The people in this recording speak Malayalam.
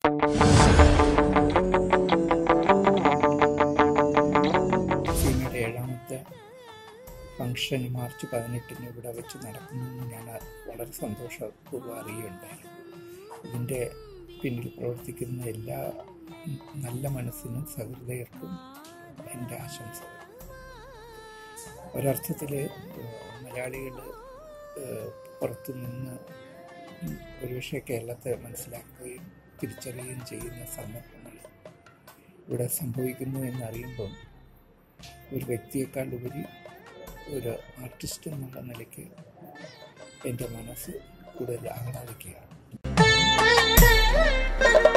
സീമയുടെ ഏഴാമത്തെ ഫംഗ്ഷൻ മാർച്ച് പതിനെട്ടിന് ഇവിടെ വെച്ച് നടക്കുമെന്ന് ഞാൻ വളരെ സന്തോഷപൂർവ്വം അറിയുകയുണ്ടായി ഇതിൻ്റെ പിന്നിൽ പ്രവർത്തിക്കുന്ന എല്ലാ നല്ല മനസ്സിനും സഹൃദയർക്കും എൻ്റെ ആശംസകൾ ഒരർത്ഥത്തിൽ മലയാളികൾ പുറത്തു നിന്ന് ഒരുപക്ഷെ കേരളത്തെ മനസ്സിലാക്കുകയും തിരിച്ചറിയുകയും ചെയ്യുന്ന സന്ദർഭങ്ങൾ ഇവിടെ സംഭവിക്കുന്നു എന്നറിയുമ്പം ഒരു വ്യക്തിയേക്കാൾ ഉപരി ഒരു ആർട്ടിസ്റ്റ് എന്നുള്ള നിലയ്ക്ക് എൻ്റെ മനസ്സ് കൂടുതൽ ആഹ്ലാദിക്കുകയാണ്